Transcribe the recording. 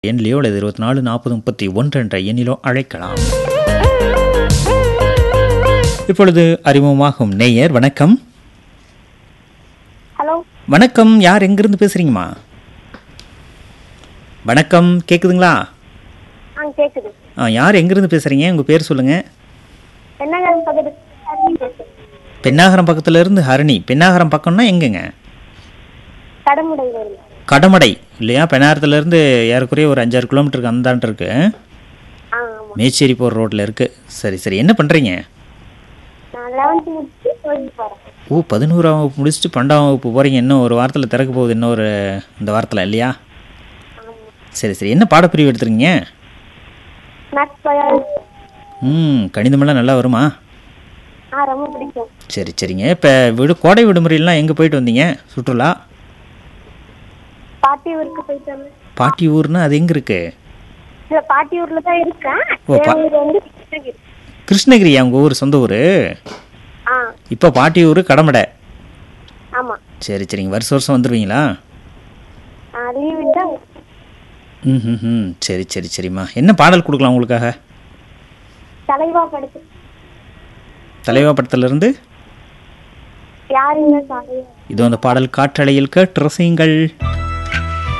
எண்ணிலோ அல்லது இருபத்தி நாலு நாற்பது முப்பத்தி ஒன்று என்ற எண்ணிலோ அழைக்கலாம் இப்பொழுது அறிமுகமாகும் நேயர் வணக்கம் ஹலோ வணக்கம் யார் எங்கிருந்து பேசுறீங்கம்மா வணக்கம் கேக்குதுங்களா ஆ கேக்குது ஆ யார் எங்கிருந்து பேசுறீங்க உங்க பேர் சொல்லுங்க என்னங்க பக்கத்து ஹரிணி பேசுறேன் பெண்ணாகரம் பக்கத்துல இருந்து ஹரணி பெண்ணாகரம் பக்கம்னா எங்கங்க கடமுடை வருங்க கடமடை இல்லையா பெண்ணாகரத்துல இருந்து ஏறக்குறைய ஒரு அஞ்சாறு கிலோமீட்டருக்கு அந்தாண்டு இருக்கு ஆ ஆமாம் மேச்சேரி போகிற ரோட்டில் இருக்கு சரி சரி என்ன பண்ணுறீங்க நான் லெவன்த் முடிச்சு டுவெல்த் போகிறேன் ஓ பதினோராம் வகுப்பு முடிச்சுட்டு பன்னெண்டாம் வகுப்பு போகிறீங்க இன்னும் ஒரு வாரத்தில் திறக்க போகுது இன்னும் ஒரு இந்த வாரத்தில் இல்லையா ஆமாம் சரி சரி என்ன பாடப்பிரிவு எடுத்துருக்கீங்க மேக்ஸ் பயாலஜி ம் கணிதமெல்லாம் நல்லா வருமா ஆ ரொம்ப பிடிக்கும் சரி சரிங்க இப்போ விடு கோடை விடுமுறையெல்லாம் எங்கே போயிட்டு வந்தீங்க சுற்றுலா பாட்டி ஊருக்கு போயிட்டு வந்தேன் பாட்டி ஊர்னா அது எங்கே இருக்கு இல்ல பாட்டி ஊர்ல தான் இருக்கேன் ஓ, பா- என் ஊர் வந்து கிருஷ்ணகிரி கிருஷ்ணகிரியா உங்கள் ஊர் சொந்த ஊர் ஆ இப்போ பாட்டி ஊர் கடமடை ஆமா சரி சரிங்க வருஷம் வருஷம் வந்துடுவீங்களா ஆ லீவ் விட்டா ம் ம் ம் சரி சரி சரிம்மா என்ன பாடல் கொடுக்கலாம் உங்களுக்காக தலைவா படுத்து தலைவா படத்துலேருந்து யாருங்க தலைவா இதோ அந்த பாடல் காற்றலையில் கேட்டு ரசியுங்கள்